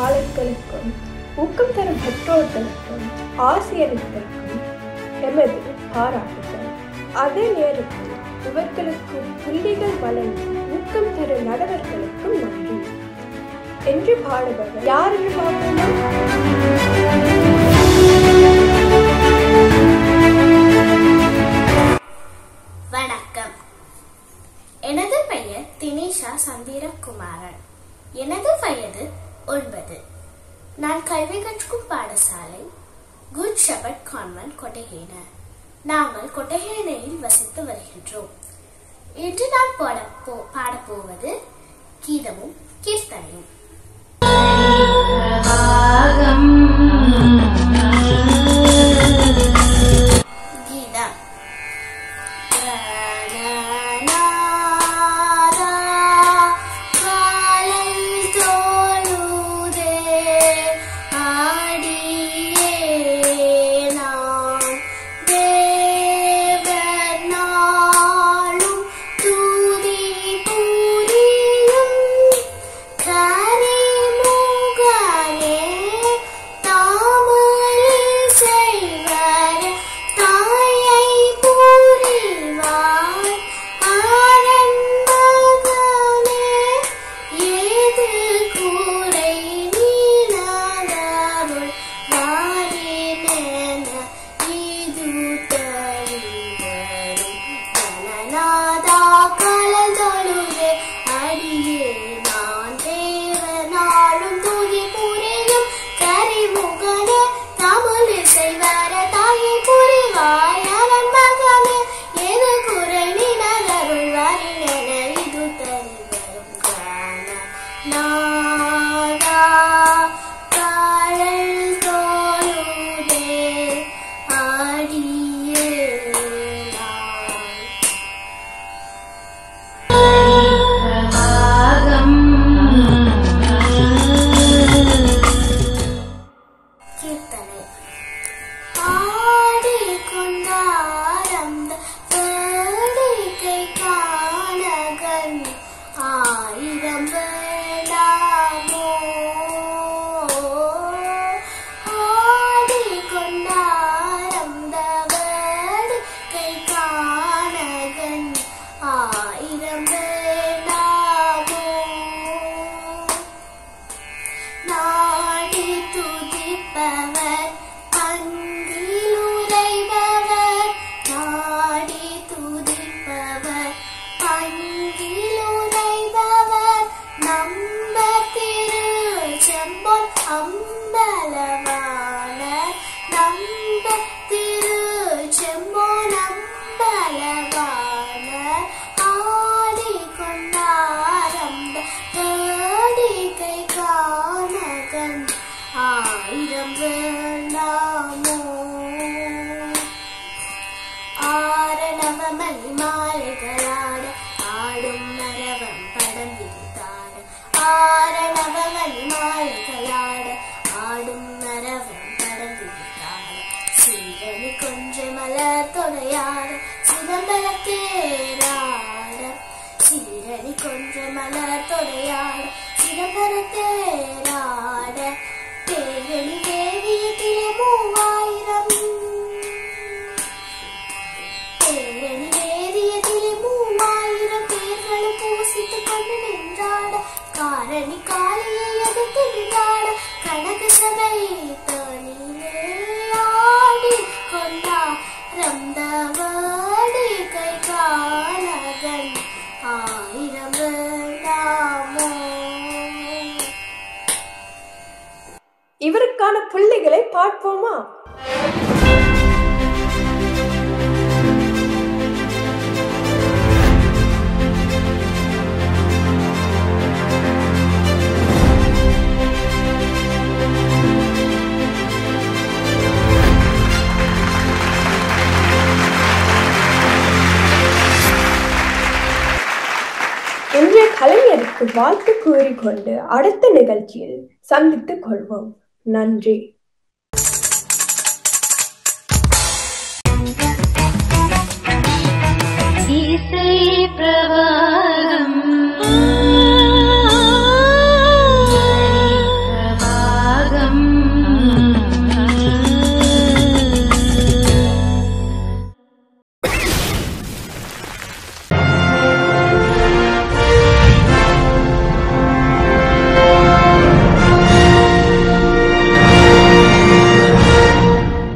பாடல்களுக்கும் ஊக்கம் தரும் பெற்றோர்களுக்கும் ஆசிரியர்களுக்கும் எமது பாராட்டுகள் அதே நேரத்தில் இவர்களுக்கு புள்ளிகள் வழங்கி ஊக்கம் தரும் நடுவர்களுக்கும் நன்றி என்று பாடுபவர் யார் என்று பார்ப்போமா வணக்கம் எனது பெயர் தினேஷா சந்திரகுமாரன் எனது வயது ஒன்பது நான் கல்வி கற்கும் பாடசாலை குட் ஷெபர்ட் கான்வென்ட் கொட்டகேன நாங்கள் கொட்டகேனையில் வசித்து வருகின்றோம் இன்று நான் பாட போ பாடப்போவது கீதமும் கீர்த்தனையும் கீதம் பிரணநாதா, காலை தோழுதே, ஆடியே நாம் தேவர் நாளும் துதி புரியும் கரிமுகனே தாமரை செய்வர் தாயை புரிவார் ஆரம்பகமே ஏது கூரை நீலகருள் வாரினென இது தருவரும் ஜனநாதா கலந்தொழுது அடியே நான் தேவனாலும் துதி புரியும் கரிமுகனே தமிழ் செய்வர தாயை புரிவாய் அவன் மகனே எது குறை நினகருள் வரினென இது தருவரும் நாதா காழல் தோழுதே ஆடியே நான் கீர்த்தனை ஆடிக்கொண்டாரந்த வேடிக்கை காணகன் ஆயிரம் வேளாமோ ஆடிக்கொண்டாரந்த வேடிக்கை காணகன் ஆயிரம் வேளாமோ நாடி துதிப்பவர் அன்பில் உரைபவர் நாடி துதிப்பவர் அன்பில் உரைபவர் நம்ப திரு செம்பொன் அம்பலவான நம்ப திரு செம்பொன் அம்பலவான ஆடிக்கொண்டாரம்ப வேடிக்கை காணகன் ஆயிரம் வேண்டாமோ ஆரணவமணி மாலைகளாட ஆடும் நரவம் படம் விரித்தாட ஆரணவமணி மாலைகளாட ஆடும் நரவம் படம் விரித்தாட சீரணி கொஞ்ச மலர் தொடையாட சிதம்பர தேராட சீரணி கொஞ்ச மலர் தொடையாட சிதம்பர தேராட தேரணி தேவியத்திலே மூவாயிரம் தேரணி வேதியத்திலே மூவாயிரம் பேர்களும் பூசித்துக் கொண்டு நின்றாட காரணி காளியை எதிர்த்து நின்றாட கனக சபை தனிலே ஆடி கொண்டா ரம்தவாடி கை காலகன் ஆயிரம் வேண்டாமோ இவருக்கான புள்ளிகளை பார்ப்போமா இன்றைய கலைஞருக்கு வாழ்த்து கூறிக்கொண்டு அடுத்த நிகழ்ச்சியில் சந்தித்துக் கொள்வோம் நன்றி